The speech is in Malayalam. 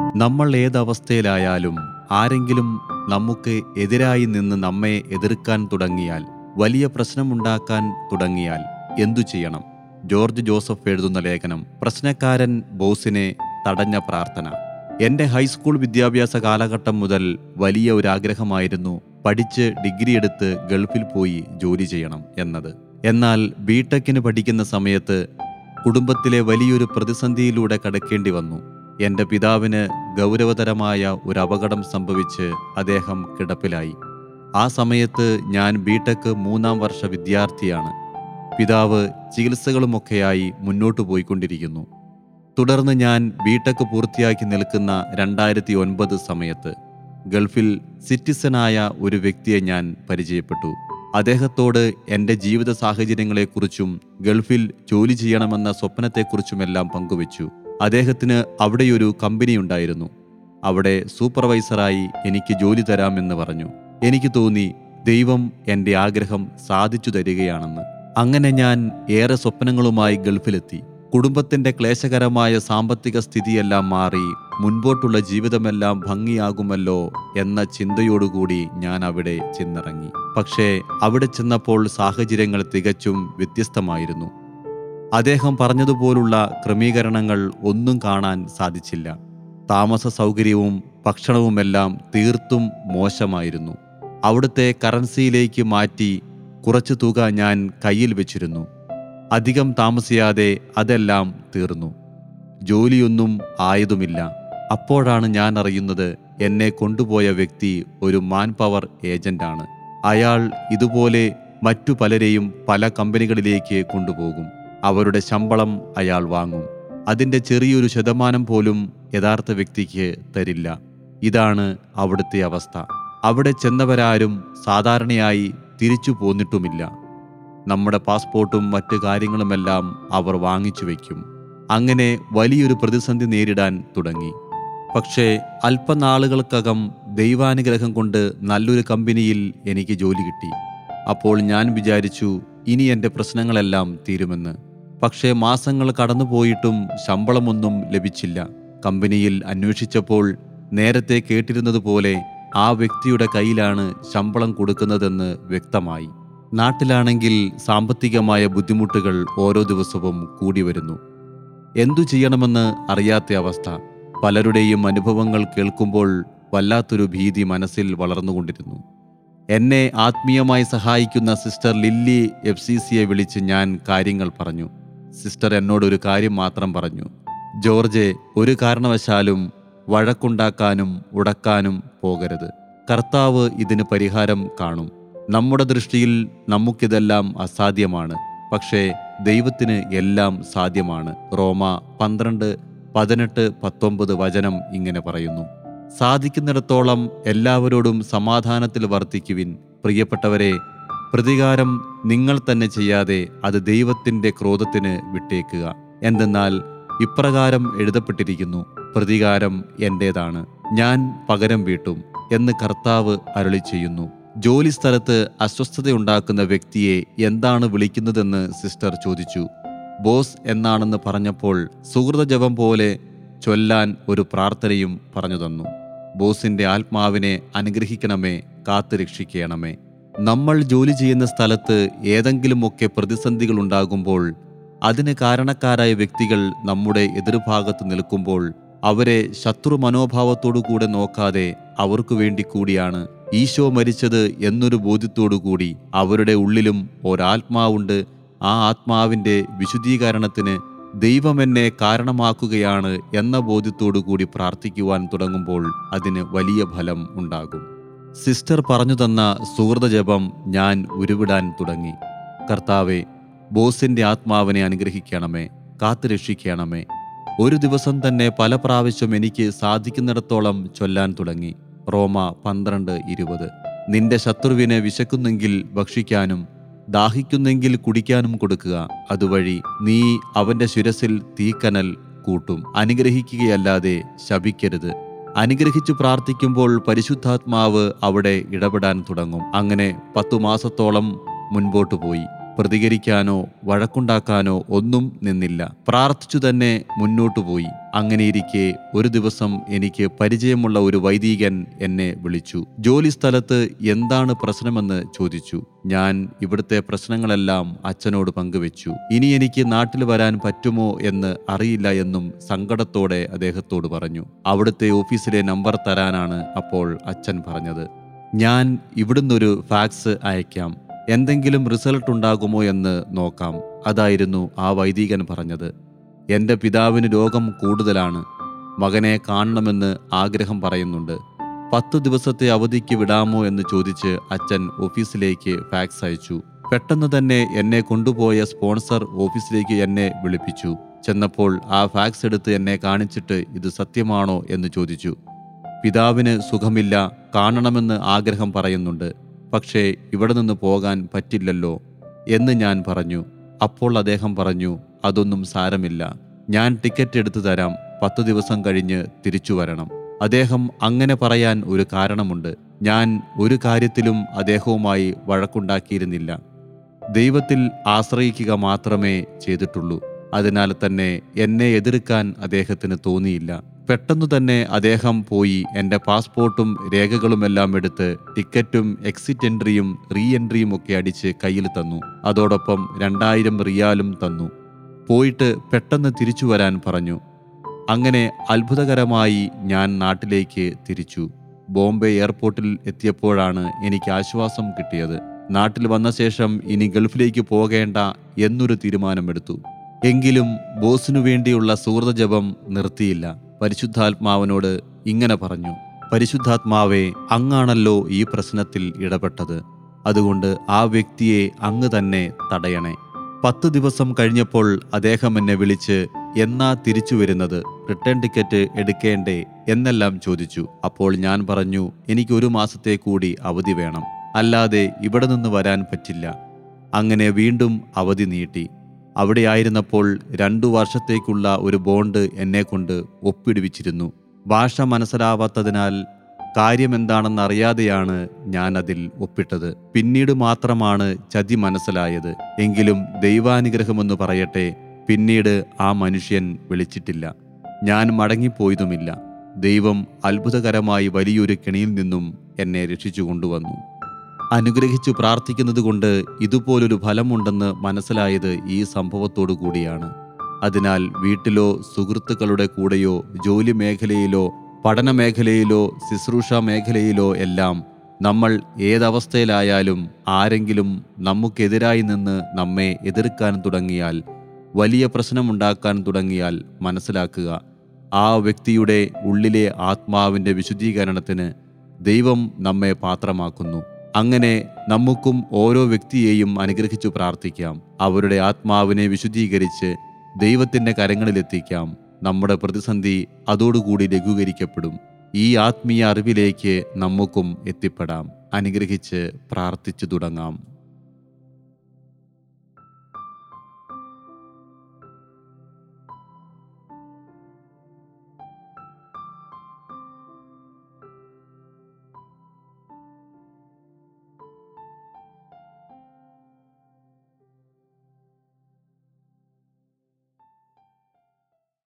നമ്മൾ ഏതവസ്ഥയിലായാലും ആരെങ്കിലും നമുക്ക് എതിരായി നിന്ന് നമ്മെ എതിർക്കാൻ തുടങ്ങിയാൽ വലിയ പ്രശ്നമുണ്ടാക്കാൻ തുടങ്ങിയാൽ എന്തു ചെയ്യണം ജോർജ് ജോസഫ് എഴുതുന്ന ലേഖനം പ്രശ്നക്കാരൻ ബോസിനെ തടഞ്ഞ പ്രാർത്ഥന എൻ്റെ ഹൈസ്കൂൾ വിദ്യാഭ്യാസ കാലഘട്ടം മുതൽ വലിയ ഒരു ആഗ്രഹമായിരുന്നു പഠിച്ച് ഡിഗ്രി എടുത്ത് ഗൾഫിൽ പോയി ജോലി ചെയ്യണം എന്നത് എന്നാൽ ബിടെക്കിന് പഠിക്കുന്ന സമയത്ത് കുടുംബത്തിലെ വലിയൊരു പ്രതിസന്ധിയിലൂടെ കടക്കേണ്ടി വന്നു എൻ്റെ പിതാവിന് ഗൗരവതരമായ ഒരു അപകടം സംഭവിച്ച് അദ്ദേഹം കിടപ്പിലായി ആ സമയത്ത് ഞാൻ ബിടെക് മൂന്നാം വർഷ വിദ്യാർത്ഥിയാണ് പിതാവ് ചികിത്സകളുമൊക്കെയായി മുന്നോട്ടു പോയിക്കൊണ്ടിരിക്കുന്നു തുടർന്ന് ഞാൻ ബിടെക് പൂർത്തിയാക്കി നിൽക്കുന്ന രണ്ടായിരത്തി ഒൻപത് സമയത്ത് ഗൾഫിൽ സിറ്റിസനായ ഒരു വ്യക്തിയെ ഞാൻ പരിചയപ്പെട്ടു അദ്ദേഹത്തോട് എൻ്റെ ജീവിത സാഹചര്യങ്ങളെക്കുറിച്ചും ഗൾഫിൽ ജോലി ചെയ്യണമെന്ന സ്വപ്നത്തെക്കുറിച്ചുമെല്ലാം പങ്കുവച്ചു അദ്ദേഹത്തിന് അവിടെയൊരു കമ്പനി ഉണ്ടായിരുന്നു അവിടെ സൂപ്പർവൈസറായി എനിക്ക് ജോലി തരാമെന്ന് പറഞ്ഞു എനിക്ക് തോന്നി ദൈവം എൻ്റെ ആഗ്രഹം സാധിച്ചു തരികയാണെന്ന് അങ്ങനെ ഞാൻ ഏറെ സ്വപ്നങ്ങളുമായി ഗൾഫിലെത്തി കുടുംബത്തിന്റെ ക്ലേശകരമായ സാമ്പത്തിക സ്ഥിതിയെല്ലാം മാറി മുൻപോട്ടുള്ള ജീവിതമെല്ലാം ഭംഗിയാകുമല്ലോ എന്ന ചിന്തയോടുകൂടി ഞാൻ അവിടെ ചെന്നിറങ്ങി പക്ഷേ അവിടെ ചെന്നപ്പോൾ സാഹചര്യങ്ങൾ തികച്ചും വ്യത്യസ്തമായിരുന്നു അദ്ദേഹം പറഞ്ഞതുപോലുള്ള ക്രമീകരണങ്ങൾ ഒന്നും കാണാൻ സാധിച്ചില്ല താമസ സൗകര്യവും ഭക്ഷണവുമെല്ലാം തീർത്തും മോശമായിരുന്നു അവിടുത്തെ കറൻസിയിലേക്ക് മാറ്റി കുറച്ചു തുക ഞാൻ കയ്യിൽ വെച്ചിരുന്നു അധികം താമസിയാതെ അതെല്ലാം തീർന്നു ജോലിയൊന്നും ആയതുമില്ല അപ്പോഴാണ് ഞാൻ അറിയുന്നത് എന്നെ കൊണ്ടുപോയ വ്യക്തി ഒരു മാൻ പവർ ഏജന്റാണ് അയാൾ ഇതുപോലെ മറ്റു പലരെയും പല കമ്പനികളിലേക്ക് കൊണ്ടുപോകും അവരുടെ ശമ്പളം അയാൾ വാങ്ങും അതിൻ്റെ ചെറിയൊരു ശതമാനം പോലും യഥാർത്ഥ വ്യക്തിക്ക് തരില്ല ഇതാണ് അവിടുത്തെ അവസ്ഥ അവിടെ ചെന്നവരാരും സാധാരണയായി തിരിച്ചു പോന്നിട്ടുമില്ല നമ്മുടെ പാസ്പോർട്ടും മറ്റു കാര്യങ്ങളുമെല്ലാം അവർ വാങ്ങിച്ചു വയ്ക്കും അങ്ങനെ വലിയൊരു പ്രതിസന്ധി നേരിടാൻ തുടങ്ങി പക്ഷേ അല്പനാളുകൾക്കകം ദൈവാനുഗ്രഹം കൊണ്ട് നല്ലൊരു കമ്പനിയിൽ എനിക്ക് ജോലി കിട്ടി അപ്പോൾ ഞാൻ വിചാരിച്ചു ഇനി എൻ്റെ പ്രശ്നങ്ങളെല്ലാം തീരുമെന്ന് പക്ഷേ മാസങ്ങൾ കടന്നുപോയിട്ടും ശമ്പളമൊന്നും ലഭിച്ചില്ല കമ്പനിയിൽ അന്വേഷിച്ചപ്പോൾ നേരത്തെ കേട്ടിരുന്നതുപോലെ ആ വ്യക്തിയുടെ കയ്യിലാണ് ശമ്പളം കൊടുക്കുന്നതെന്ന് വ്യക്തമായി നാട്ടിലാണെങ്കിൽ സാമ്പത്തികമായ ബുദ്ധിമുട്ടുകൾ ഓരോ ദിവസവും കൂടി വരുന്നു എന്തു ചെയ്യണമെന്ന് അറിയാത്ത അവസ്ഥ പലരുടെയും അനുഭവങ്ങൾ കേൾക്കുമ്പോൾ വല്ലാത്തൊരു ഭീതി മനസ്സിൽ വളർന്നുകൊണ്ടിരുന്നു എന്നെ ആത്മീയമായി സഹായിക്കുന്ന സിസ്റ്റർ ലില്ലി എഫ് സി സിയെ വിളിച്ച് ഞാൻ കാര്യങ്ങൾ പറഞ്ഞു സിസ്റ്റർ എന്നോടൊരു കാര്യം മാത്രം പറഞ്ഞു ജോർജെ ഒരു കാരണവശാലും വഴക്കുണ്ടാക്കാനും ഉടക്കാനും പോകരുത് കർത്താവ് ഇതിന് പരിഹാരം കാണും നമ്മുടെ ദൃഷ്ടിയിൽ നമുക്കിതെല്ലാം അസാധ്യമാണ് പക്ഷേ ദൈവത്തിന് എല്ലാം സാധ്യമാണ് റോമ പന്ത്രണ്ട് പതിനെട്ട് പത്തൊമ്പത് വചനം ഇങ്ങനെ പറയുന്നു സാധിക്കുന്നിടത്തോളം എല്ലാവരോടും സമാധാനത്തിൽ വർത്തിക്കുവിൻ പ്രിയപ്പെട്ടവരെ പ്രതികാരം നിങ്ങൾ തന്നെ ചെയ്യാതെ അത് ദൈവത്തിൻ്റെ ക്രോധത്തിന് വിട്ടേക്കുക എന്തെന്നാൽ ഇപ്രകാരം എഴുതപ്പെട്ടിരിക്കുന്നു പ്രതികാരം എൻ്റേതാണ് ഞാൻ പകരം വീട്ടും എന്ന് കർത്താവ് അരുളി ചെയ്യുന്നു ജോലി സ്ഥലത്ത് അസ്വസ്ഥതയുണ്ടാക്കുന്ന വ്യക്തിയെ എന്താണ് വിളിക്കുന്നതെന്ന് സിസ്റ്റർ ചോദിച്ചു ബോസ് എന്നാണെന്ന് പറഞ്ഞപ്പോൾ സുഹൃത ജപം പോലെ ചൊല്ലാൻ ഒരു പ്രാർത്ഥനയും പറഞ്ഞു തന്നു ബോസിന്റെ ആത്മാവിനെ അനുഗ്രഹിക്കണമേ കാത്തു രക്ഷിക്കണമേ നമ്മൾ ജോലി ചെയ്യുന്ന സ്ഥലത്ത് ഏതെങ്കിലുമൊക്കെ പ്രതിസന്ധികൾ ഉണ്ടാകുമ്പോൾ അതിന് കാരണക്കാരായ വ്യക്തികൾ നമ്മുടെ എതിർഭാഗത്ത് നിൽക്കുമ്പോൾ അവരെ ശത്രു മനോഭാവത്തോടു കൂടെ നോക്കാതെ അവർക്കു വേണ്ടി കൂടിയാണ് ഈശോ മരിച്ചത് എന്നൊരു ബോധ്യത്തോടുകൂടി അവരുടെ ഉള്ളിലും ഒരാത്മാവുണ്ട് ആ ആത്മാവിൻ്റെ വിശുദ്ധീകരണത്തിന് ദൈവം എന്നെ കാരണമാക്കുകയാണ് എന്ന ബോധ്യത്തോടുകൂടി പ്രാർത്ഥിക്കുവാൻ തുടങ്ങുമ്പോൾ അതിന് വലിയ ഫലം ഉണ്ടാകും സിസ്റ്റർ പറഞ്ഞു തന്ന സുഹൃത ജപം ഞാൻ ഉരുവിടാൻ തുടങ്ങി കർത്താവെ ബോസിന്റെ ആത്മാവിനെ അനുഗ്രഹിക്കണമേ കാത്തുരക്ഷിക്കണമേ ഒരു ദിവസം തന്നെ പല പ്രാവശ്യം എനിക്ക് സാധിക്കുന്നിടത്തോളം ചൊല്ലാൻ തുടങ്ങി റോമ പന്ത്രണ്ട് ഇരുപത് നിന്റെ ശത്രുവിനെ വിശക്കുന്നെങ്കിൽ ഭക്ഷിക്കാനും ദാഹിക്കുന്നെങ്കിൽ കുടിക്കാനും കൊടുക്കുക അതുവഴി നീ അവന്റെ ശിരസിൽ തീക്കനൽ കൂട്ടും അനുഗ്രഹിക്കുകയല്ലാതെ ശപിക്കരുത് അനുഗ്രഹിച്ചു പ്രാർത്ഥിക്കുമ്പോൾ പരിശുദ്ധാത്മാവ് അവിടെ ഇടപെടാൻ തുടങ്ങും അങ്ങനെ പത്തു മാസത്തോളം മുൻപോട്ടു പോയി പ്രതികരിക്കാനോ വഴക്കുണ്ടാക്കാനോ ഒന്നും നിന്നില്ല പ്രാർത്ഥിച്ചു തന്നെ മുന്നോട്ടു പോയി അങ്ങനെയിരിക്കെ ഒരു ദിവസം എനിക്ക് പരിചയമുള്ള ഒരു വൈദികൻ എന്നെ വിളിച്ചു ജോലി സ്ഥലത്ത് എന്താണ് പ്രശ്നമെന്ന് ചോദിച്ചു ഞാൻ ഇവിടുത്തെ പ്രശ്നങ്ങളെല്ലാം അച്ഛനോട് പങ്കുവെച്ചു ഇനി എനിക്ക് നാട്ടിൽ വരാൻ പറ്റുമോ എന്ന് അറിയില്ല എന്നും സങ്കടത്തോടെ അദ്ദേഹത്തോട് പറഞ്ഞു അവിടുത്തെ ഓഫീസിലെ നമ്പർ തരാനാണ് അപ്പോൾ അച്ഛൻ പറഞ്ഞത് ഞാൻ ഇവിടുന്നൊരു ഫാക്സ് അയക്കാം എന്തെങ്കിലും റിസൾട്ട് ഉണ്ടാകുമോ എന്ന് നോക്കാം അതായിരുന്നു ആ വൈദികൻ പറഞ്ഞത് എൻ്റെ പിതാവിന് രോഗം കൂടുതലാണ് മകനെ കാണണമെന്ന് ആഗ്രഹം പറയുന്നുണ്ട് പത്തു ദിവസത്തെ അവധിക്ക് വിടാമോ എന്ന് ചോദിച്ച് അച്ഛൻ ഓഫീസിലേക്ക് ഫാക്സ് അയച്ചു പെട്ടെന്ന് തന്നെ എന്നെ കൊണ്ടുപോയ സ്പോൺസർ ഓഫീസിലേക്ക് എന്നെ വിളിപ്പിച്ചു ചെന്നപ്പോൾ ആ ഫാക്സ് എടുത്ത് എന്നെ കാണിച്ചിട്ട് ഇത് സത്യമാണോ എന്ന് ചോദിച്ചു പിതാവിന് സുഖമില്ല കാണണമെന്ന് ആഗ്രഹം പറയുന്നുണ്ട് പക്ഷേ ഇവിടെ നിന്ന് പോകാൻ പറ്റില്ലല്ലോ എന്ന് ഞാൻ പറഞ്ഞു അപ്പോൾ അദ്ദേഹം പറഞ്ഞു അതൊന്നും സാരമില്ല ഞാൻ ടിക്കറ്റ് എടുത്തു തരാം പത്തു ദിവസം കഴിഞ്ഞ് തിരിച്ചു വരണം അദ്ദേഹം അങ്ങനെ പറയാൻ ഒരു കാരണമുണ്ട് ഞാൻ ഒരു കാര്യത്തിലും അദ്ദേഹവുമായി വഴക്കുണ്ടാക്കിയിരുന്നില്ല ദൈവത്തിൽ ആശ്രയിക്കുക മാത്രമേ ചെയ്തിട്ടുള്ളൂ അതിനാൽ തന്നെ എന്നെ എതിർക്കാൻ അദ്ദേഹത്തിന് തോന്നിയില്ല പെട്ടെന്നു തന്നെ അദ്ദേഹം പോയി എൻ്റെ പാസ്പോർട്ടും രേഖകളുമെല്ലാം എടുത്ത് ടിക്കറ്റും എക്സിറ്റ് എൻട്രിയും റീ എൻട്രിയും ഒക്കെ അടിച്ച് കയ്യിൽ തന്നു അതോടൊപ്പം രണ്ടായിരം റിയാലും തന്നു പോയിട്ട് പെട്ടെന്ന് തിരിച്ചു വരാൻ പറഞ്ഞു അങ്ങനെ അത്ഭുതകരമായി ഞാൻ നാട്ടിലേക്ക് തിരിച്ചു ബോംബെ എയർപോർട്ടിൽ എത്തിയപ്പോഴാണ് എനിക്ക് ആശ്വാസം കിട്ടിയത് നാട്ടിൽ വന്ന ശേഷം ഇനി ഗൾഫിലേക്ക് പോകേണ്ട എന്നൊരു തീരുമാനമെടുത്തു എങ്കിലും ബോസിനു വേണ്ടിയുള്ള സുഹൃതജപം നിർത്തിയില്ല പരിശുദ്ധാത്മാവിനോട് ഇങ്ങനെ പറഞ്ഞു പരിശുദ്ധാത്മാവെ അങ്ങാണല്ലോ ഈ പ്രശ്നത്തിൽ ഇടപെട്ടത് അതുകൊണ്ട് ആ വ്യക്തിയെ അങ്ങ് തന്നെ തടയണേ പത്ത് ദിവസം കഴിഞ്ഞപ്പോൾ അദ്ദേഹം എന്നെ വിളിച്ച് എന്നാ തിരിച്ചു വരുന്നത് റിട്ടേൺ ടിക്കറ്റ് എടുക്കേണ്ടേ എന്നെല്ലാം ചോദിച്ചു അപ്പോൾ ഞാൻ പറഞ്ഞു എനിക്ക് ഒരു മാസത്തെ കൂടി അവധി വേണം അല്ലാതെ ഇവിടെ നിന്ന് വരാൻ പറ്റില്ല അങ്ങനെ വീണ്ടും അവധി നീട്ടി അവിടെയായിരുന്നപ്പോൾ രണ്ടു വർഷത്തേക്കുള്ള ഒരു ബോണ്ട് എന്നെക്കൊണ്ട് ഒപ്പിടുവിച്ചിരുന്നു ഭാഷ മനസ്സിലാവാത്തതിനാൽ കാര്യമെന്താണെന്നറിയാതെയാണ് ഞാൻ അതിൽ ഒപ്പിട്ടത് പിന്നീട് മാത്രമാണ് ചതി മനസ്സിലായത് എങ്കിലും ദൈവാനുഗ്രഹമെന്ന് പറയട്ടെ പിന്നീട് ആ മനുഷ്യൻ വിളിച്ചിട്ടില്ല ഞാൻ മടങ്ങിപ്പോയതുമില്ല ദൈവം അത്ഭുതകരമായി വലിയൊരു കെണിയിൽ നിന്നും എന്നെ രക്ഷിച്ചു കൊണ്ടുവന്നു അനുഗ്രഹിച്ചു പ്രാർത്ഥിക്കുന്നത് കൊണ്ട് ഇതുപോലൊരു ഫലമുണ്ടെന്ന് മനസ്സിലായത് ഈ സംഭവത്തോടു കൂടിയാണ് അതിനാൽ വീട്ടിലോ സുഹൃത്തുക്കളുടെ കൂടെയോ ജോലി മേഖലയിലോ പഠന മേഖലയിലോ ശുശ്രൂഷ മേഖലയിലോ എല്ലാം നമ്മൾ ഏതവസ്ഥയിലായാലും ആരെങ്കിലും നമുക്കെതിരായി നിന്ന് നമ്മെ എതിർക്കാൻ തുടങ്ങിയാൽ വലിയ പ്രശ്നമുണ്ടാക്കാൻ തുടങ്ങിയാൽ മനസ്സിലാക്കുക ആ വ്യക്തിയുടെ ഉള്ളിലെ ആത്മാവിൻ്റെ വിശുദ്ധീകരണത്തിന് ദൈവം നമ്മെ പാത്രമാക്കുന്നു അങ്ങനെ നമുക്കും ഓരോ വ്യക്തിയെയും അനുഗ്രഹിച്ചു പ്രാർത്ഥിക്കാം അവരുടെ ആത്മാവിനെ വിശുദ്ധീകരിച്ച് ദൈവത്തിൻ്റെ കരങ്ങളിലെത്തിക്കാം നമ്മുടെ പ്രതിസന്ധി അതോടുകൂടി ലഘൂകരിക്കപ്പെടും ഈ ആത്മീയ അറിവിലേക്ക് നമുക്കും എത്തിപ്പെടാം അനുഗ്രഹിച്ച് പ്രാർത്ഥിച്ചു തുടങ്ങാം